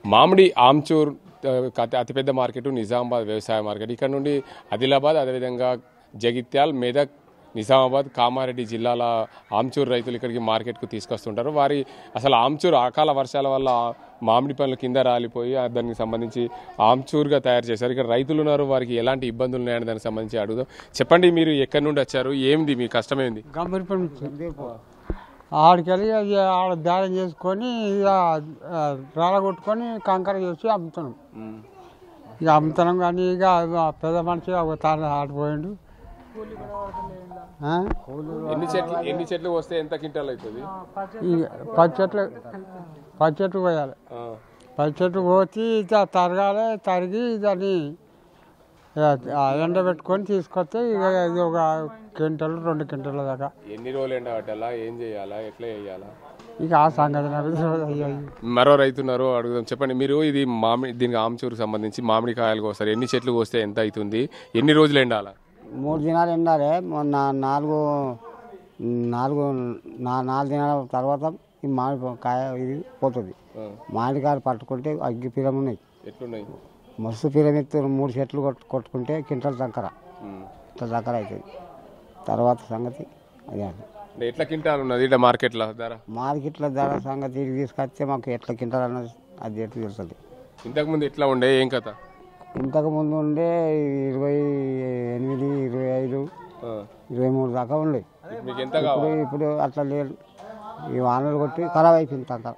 మామిడి ఆమ్చూర్ ఆ, అతి అతిపెద్ద మార్కెట్ నిజామాబాద్ వ్యవసాయ మార్కెట్ ఇక్కడ నుండి ఆదిలాబాద్ అదేవిధంగా జగిత్యాల్ మెదక్ నిజామాబాద్ కామారెడ్డి జిల్లాల ఆమ్చూర్ రైతులు ఇక్కడికి మార్కెట్కు తీసుకొస్తుంటారు వారి అసలు ఆమ్చూర్ అకాల వర్షాల వల్ల మామిడి పండ్లు కింద రాలిపోయి ఆ దానికి సంబంధించి ఆమ్చూర్గా తయారు చేశారు ఇక్కడ రైతులు ఉన్నారు వారికి ఎలాంటి ఇబ్బందులు ఉన్నాయని దానికి సంబంధించి అడుగుదాం చెప్పండి మీరు ఎక్కడి నుండి వచ్చారు ఏంది మీ కష్టమేంది గంభీరపడి నుంచి ఆడికెళ్ళి అది ఆడ బేరం చేసుకొని ఇక రాళ్ళ కొట్టుకొని కంకర చేసి అమ్ముతున్నాం ఇక అమ్ముతున్నాం కానీ ఇక ఆ పెద్ద మనిషి ఒక తాను ఆడిపోయిండు ఆ? ఎన్ని చెట్లు ఎన్ని చెట్లు వస్తే ఎంత క్వింటాల్ అవుతుంది ఈ పది చెట్లు పది చెట్లు పోయాలి పది చెట్లు పోసి ఇక తరగాలి తరిగి దాన్ని ఇక ఆ ఎండ పెట్టుకొని తీసుకొస్తే ఇక ఇది ఒక క్వింటల్ రెండు క్వింటల్ దాకా ఎన్ని రోజులు ఎండ పట్టాలా ఏం చేయాలా ఎట్లా చేయాలా ఇక ఆ సంగతి నాకు తెలియదు. అయ్యో, అయ్యో. మరో రైతున్నారు అడుగుదాం చెప్పండి మీరు ఇది మామిడి దీనికి ఆమ్చూరుకు సంబంధించి మామిడి కాయలు కోస్తారు ఎన్ని చెట్లు కోస్తే ఎంత అవుతుంది ఎన్ని రోజులు ఎండాలా మూడు దినాలు ఎండాలి మొన్న నాలుగు నాలుగు నా నాలుగు దినాల తర్వాత ఈ మామిడి కాయ ఇది పోతుంది మామిడికాయలు పట్టుకుంటే అగ్గి పిరం ఉన్నాయి ఎట్లున్నాయి మస్తు పిరమిత్తు మూడు చెట్లు కొట్టు కొట్టుకుంటే కింటల్ దగ్గర ఉమ్. ఇంత దగ్గర అవుతుంది తర్వాత సంగతి అదే అది. అంటే ఎట్లా క్వింటాల్ ఉన్నది ఇక్కడ మార్కెట్లో ధర మార్కెట్ల ధర సంగతి ఇది తీసుకొస్తే మాకు ఎట్లా కింటల్ అన్నది అది ఎట్లా తెలుస్తుంది ఇంతకుముందు ఎట్లా ఉండే ఏం కథ ఇంతకు ముందు ఉండే ఇరవై ఎనిమిది ఇరవై ఐదు ఆ. ఇరవై మూడు దాకా ఉండే మీకు ఎంత ఇప్పుడు కావాలి ఇప్పుడు అట్లా లేదు ఈ వానలు కొట్టి ఖరాబ్ అయిపోయింది తగ్గ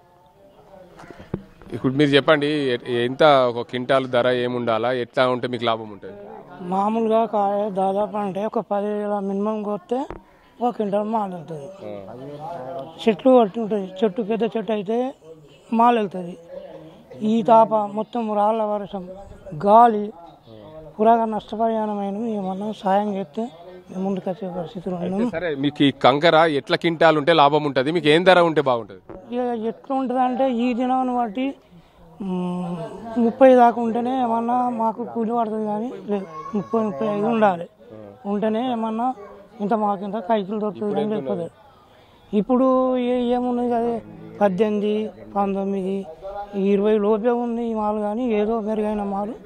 ఇప్పుడు మీరు చెప్పండి ఎ- ఎంత ఒక క్వింటాల్ ధర ఏముండాలా ఎట్లా ఉంటే మీకు లాభం ఉంటుంది మామూలుగా కాయ దాదాపు అంటే ఒక పది వేల మినిమం కొడితే ఒక క్వింటల్ మాల్ వెళ్తుంది చెట్లు పట్టి ఉంటుంది చెట్టు పెద్ద చెట్టు అయితే మాల్ వెళ్తుంది ఈ తాప మొత్తం రాళ్ళ వర్షం గాలి పురాగా నష్టపరిహారమైన ఏమన్నా సాయం చేస్తే మేము ముందుకు వచ్చే పరిస్థితులు ఉన్నాం సరే మీకు ఈ కంకర ఎట్లా క్వింటాల్ ఉంటే లాభం ఉంటుంది మీకు ఏం ధర ఉంటే బాగుంటుంది ఇక ఎట్లా ఉంటుంది అంటే ఈ దినాన్ని బట్టి మ్, ముప్పై దాకా ఉంటేనే ఏమన్నా మాకు కూలి పడుతుంది కానీ లేదు ముప్పై ముప్పై ఐదు ఉండాలి ఉంటేనే ఏమన్నా ఇంత మాకు ఇంత కైకిలు దొరుకుతుంది అని చెప్పదు ఇప్పుడు ఏ ఏమున్నది కదా పద్దెనిమిది పంతొమ్మిది ఇరవై లోపే ఉంది ఈ మాలు కానీ ఏదో మెరుగైన మాలు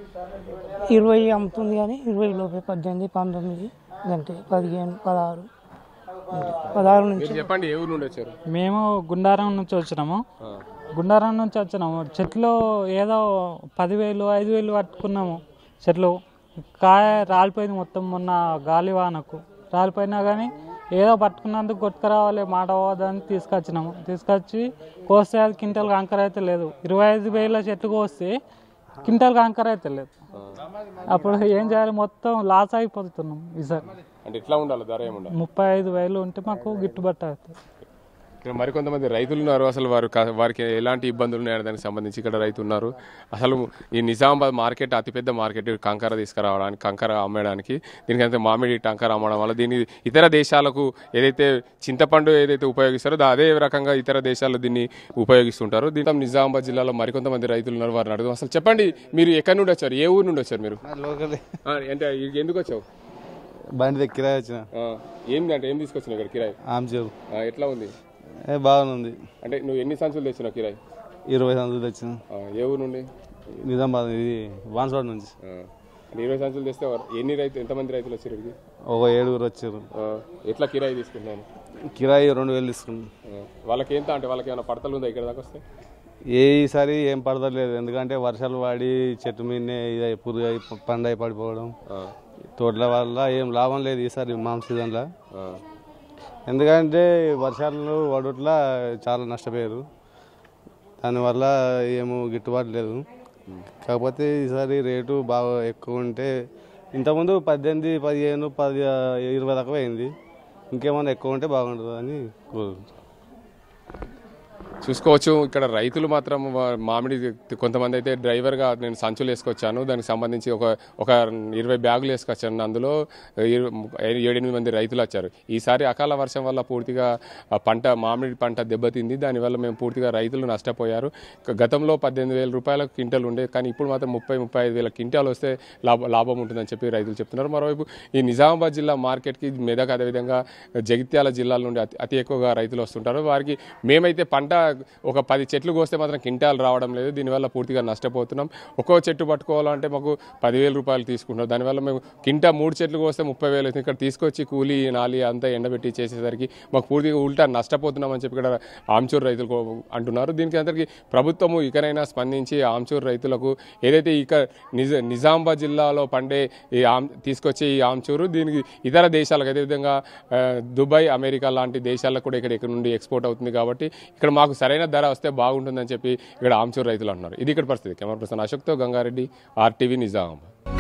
ఇరవై అమ్ముతుంది కానీ ఇరవై లోపే పద్దెనిమిది పంతొమ్మిది గంటే పదిహేను పదహారు అంతే. పదహారు నుంచి మీరు చెప్పండి ఏ ఊరు నుండి వచ్చారు మేము గుండారం నుంచి వచ్చినాము గుండారం నుంచి వచ్చినాము చెట్లు ఏదో పదివేలు ఐదు వేలు పట్టుకున్నాము చెట్లు కాయ రాలిపోయింది మొత్తం మొన్న గాలి వానకు రాలిపోయినా కానీ ఏదో పట్టుకున్నందుకు కొట్టుకురావాలి మాట పోదని తీసుకొచ్చినాము తీసుకొచ్చి కోస్తే అది క్వింటల్ కాంకర అయితే లేదు ఇరవై ఐదు వేల చెట్లు కోస్తే క్వింటల్ కాంకర అయితే లేదు అప్పుడు ఏం చేయాలి మొత్తం లాస్ అయిపోతున్నాం ఈసారి అంటే ఎట్లా ఉండాలి ధర ఏముండాలి ముప్పై ఐదు వేలు ఉంటే మాకు గిట్టుబాటు అవుతుంది ఇక్కడ మరికొంతమంది రైతులు ఉన్నారు అసలు వారు క- వారికి ఎలాంటి ఇబ్బందులు ఉన్నాయని దానికి సంబంధించి ఇక్కడ రైతు ఉన్నారు అసలు ఈ నిజామాబాద్ మార్కెట్ అతిపెద్ద మార్కెట్ కంకర తీసుకురావడానికి కంకర అమ్మడానికి దీనికంటే మామిడి టంకర అమ్మడం వల్ల దీన్ని ఇతర దేశాలకు ఏదైతే చింతపండు ఏదైతే ఉపయోగిస్తారో దా- అదే రకంగా ఇతర దేశాల్లో దీన్ని ఉపయోగిస్తుంటారు దీంట్లో నిజామాబాద్ జిల్లాలో మరికొంతమంది రైతులు ఉన్నారు వారిని అడుగుదాం అసలు చెప్పండి మీరు ఎక్కడి నుండి వచ్చారు ఏ ఊరు నుండి వచ్చారు మీరు లోకల్ ఆ, అంటే ఇ- ఎందుకు వచ్చావు బండి దగ్గర కిరాయి వచ్చిన ఆ, ఏంది అంటే ఏం తీసుకొచ్చినావు ఇక్కడ కిరాయి ఆమ్చేరు ఆ, ఎట్లా ఉంది ఏ బాగానుంది అంటే నువ్వు ఎన్ని సంచులు తెచ్చినావు కిరాయి ఇరవై సంచులు తెచ్చిన ఆ, ఏ ఊరు నుండి నిజామాబాద్ ఇది బాన్స్వాడ నుంచి ఆ, అంటే ఇరవై సంచులు తెస్తే ఎవరు- ఎన్ని రైతు ఎంతమంది రైతులు వచ్చారు ఇక్కడికి ఒక ఏడుగురు వచ్చారు ఆ, ఎట్లా కిరాయి తీసుకుంటున్నాను కిరాయి రెండు వేలు తీసుకున్నాం ఆ, వాళ్ళకి ఎంత అంటే వాళ్ళకి ఏమైనా పడతలు ఉందా ఇక్కడ దాకా వస్తే ఏ ఈసారి ఏం పడతలేదు ఎందుకంటే వర్షాలు పడి చెట్టు మీదనే ఇది పురుగు అయి పండు అయి పడిపోవడం ఆ, తోటల వల్ల ఏం లాభం లేదు ఈసారి మామ సీజన్లో ఆ, ఎందుకంటే వర్షాలు పడుట్లా చాలా నష్టపోయారు దానివల్ల ఏమో గిట్టుబాటు లేదు కాకపోతే ఈసారి రేటు బాగా ఎక్కువ ఉంటే ఇంతకుముందు పద్దెనిమిది పదిహేను పది ఇరవై దాకా అయింది ఇంకేమైనా ఎక్కువ ఉంటే బాగుంటుంది అని కోరుకుంటున్నాను చూసుకోవచ్చు ఇక్కడ రైతులు మాత్రం వా- మామిడి కొంతమంది అయితే డ్రైవర్గా నేను సంచులు వేసుకొచ్చాను దానికి సంబంధించి ఒక ఒక ఇరవై బ్యాగులు వేసుకొచ్చాను అందులో ఇరు- ఏడెనిమిది మంది రైతులు వచ్చారు ఈసారి అకాల వర్షం వల్ల పూర్తిగా ఆ పంట మామిడి పంట దెబ్బతింది దానివల్ల మేము పూర్తిగా రైతులు నష్టపోయారు గ- గతంలో పద్దెనిమిది వేల రూపాయల క్వింటల్ ఉండే కానీ ఇప్పుడు మాత్రం ముప్పై ముప్పై ఐదు వేల క్వింటాల్ వస్తే లాభ లాభం ఉంటుందని చెప్పి రైతులు చెప్తున్నారు మరోవైపు ఈ నిజామాబాద్ జిల్లా మార్కెట్కి మెదక్ అదేవిధంగా జగిత్యాల జిల్లాల నుండి అతి అతి ఎక్కువగా రైతులు వస్తుంటారు వారికి మేమైతే పంట ఒక పది చెట్లు కోస్తే మాత్రం కింటాలు రావడం లేదు దీనివల్ల పూర్తిగా నష్టపోతున్నాం ఒక్కో చెట్టు పట్టుకోవాలంటే మాకు పదివేల రూపాయలు తీసుకుంటున్నాం దానివల్ల మేము కింటా మూడు చెట్లు కోస్తే ముప్పై వేలు అవుతుంది ఇక్కడ తీసుకొచ్చి కూలీ నాలి అంతా ఎండబెట్టి చేసేసరికి మాకు పూర్తిగా ఉల్టా నష్టపోతున్నాం అని చెప్పి ఇక్కడ ఆమ్చూరు రైతులు కో- అంటున్నారు దీనికి అందరికీ ప్రభుత్వము ఇకనైనా స్పందించి ఆమ్చూరు రైతులకు ఏదైతే ఇక నిజ నిజామాబాద్ జిల్లాలో పండే ఈ ఆమ్ తీసుకొచ్చే ఈ ఆమ్చూరు దీనికి ఇతర దేశాలకు అదేవిధంగా ఆ, దుబాయ్ అమెరికా లాంటి దేశాలకు కూడా ఇక్కడ ఇక్కడ నుండి ఎక్స్పోర్ట్ అవుతుంది కాబట్టి ఇక్కడ మాకు సరైన ధర వస్తే బాగుంటుందని చెప్పి ఇక్కడ ఆమ్చూరు రైతులు అంటున్నారు ఇది ఇక్కడ పరిస్థితి కెమెరా పర్సన్ అశోక్తో గంగారెడ్డి ఆర్టీవీ నిజామాబాద్